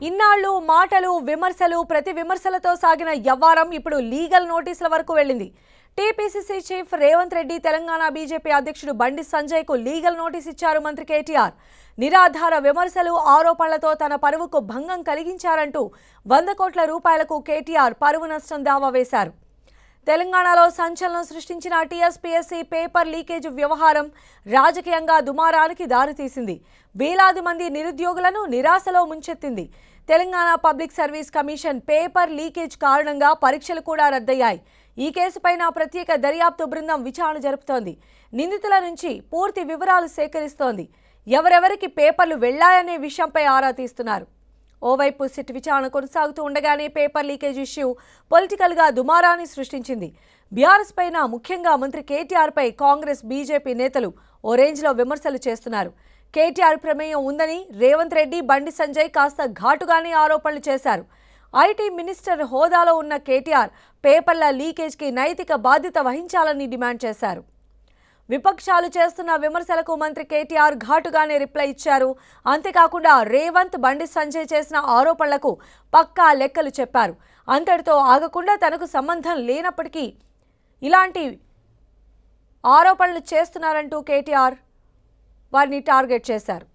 ఇన్నాళ్ళు మాటలు విమర్శలు ప్రతి విమర్శలతో సాగిన యవ్వారం ఇప్పుడు లీగల్ నోటీసుల వరకు వెళ్ళింది TPCC chief Revanth Reddy Telangana BJP అధ్యక్షుడు బండి సంజయ్కు లీగల్ నోటీస్ ఇచ్చారు మంత్రి కేటీఆర్ నిరాధార విమర్శలు ఆరోపణలతో తన పరువుకు భంగం కలిగించారంటూ వంద కోట్ల రూపాయలకు కేటీఆర్ పరువు నష్టం దావా వేశారు తెలంగాణలో సంచలనం సృష్టించిన టీఎస్పీఎస్సీ పేపర్ లీకేజ్ వ్యవహారం రాజకీయంగా దుమారానికి దారితీసింది వేలాది మంది నిరుద్యోగులను నిరాశలో ముంచెత్తింది Telangana public service commission paper leakage కారణంగా పరీక్షలు కూడా రద్దయ్యాయి ఈ కేసుపైన ప్రత్యేక దర్యాప్తు బృందం విచారణ జరుపుతోంది నిందితుల నుంచి పూర్తి వివరాలు సేకరిస్తోంది ఎవరెవరికి పేపర్లు వెళ్లాయనే విషయంపై ఆరా తీస్తున్నారు ఓవైపు సిట్ విచారణ కొనసాగుతూ ఉండగానే పేపర్ లీకేజ్ ఇష్యూ పొలిటికల్గా దుమారాన్ని సృష్టించింది బీఆర్ఎస్ పైన ముఖ్యంగా మంత్రి కేటీఆర్ పై కాంగ్రెస్ బీజేపీ నేతలు ఓ రేంజ్లో విమర్శలు చేస్తున్నారు కేటీఆర్ ప్రమేయం ఉందని రేవంత్ రెడ్డి బండి సంజయ్ కాస్త ఘాటుగానే ఆరోపణలు చేశారు ఐటీ మినిస్టర్ హోదాలో ఉన్న కేటీఆర్ పేపర్ల లీకేజ్కి నైతిక బాధ్యత వహించాలని డిమాండ్ చేశారు విపక్షాలు చేస్తున్న విమర్శలకు మంత్రి కేటీఆర్ ఘాటుగానే రిప్లై ఇచ్చారు అంతేకాకుండా రేవంత్ బండి సంజయ్ చేసిన ఆరోపణలకు పక్కా లెక్కలు చెప్పారు అంతటితో ఆగకుండా తనకు సంబంధం లేనప్పటికీ ఇలాంటి ఆరోపణలు చేస్తున్నారంటూ కేటీఆర్ వారిని టార్గెట్ చేశారు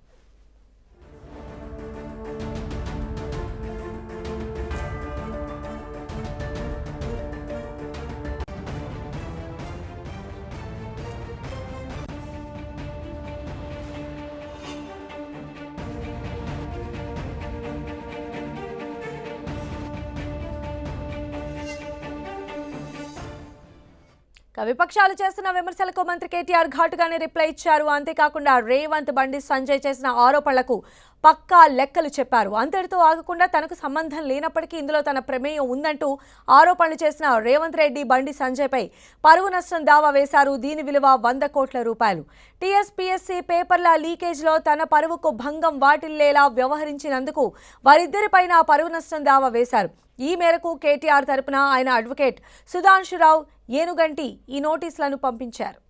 ఇక విపక్షాలు చేస్తున్న విమర్శలకు మంత్రి కేటీఆర్ ఘాటుగానే రిప్లై ఇచ్చారు అంతేకాకుండా రేవంత్ బండి సంజయ్ చేసిన ఆరోపణలకు పక్కా లెక్కలు చెప్పారు అంతటితో ఆగకుండా తనకు సంబంధం లేనప్పటికీ ఇందులో తన ప్రమేయం ఉందంటూ ఆరోపణలు చేసిన రేవంత్ రెడ్డి బండి సంజయ్పై పరువు నష్టం దావా వేశారు దీని విలువ వంద కోట్ల రూపాయలు టీఎస్పీఎస్సీ పేపర్ల లీకేజ్లో తన పరువుకు భంగం వాటిల్లేలా వ్యవహరించినందుకు వారిద్దరిపైన పరువు నష్టం దావా వేశారు ఈ మేరకు కేటీఆర్ తరపున ఆయన అడ్వకేట్ సుధాంశురావు ఏనుగంటి ఈ నోటీసులను పంపించారు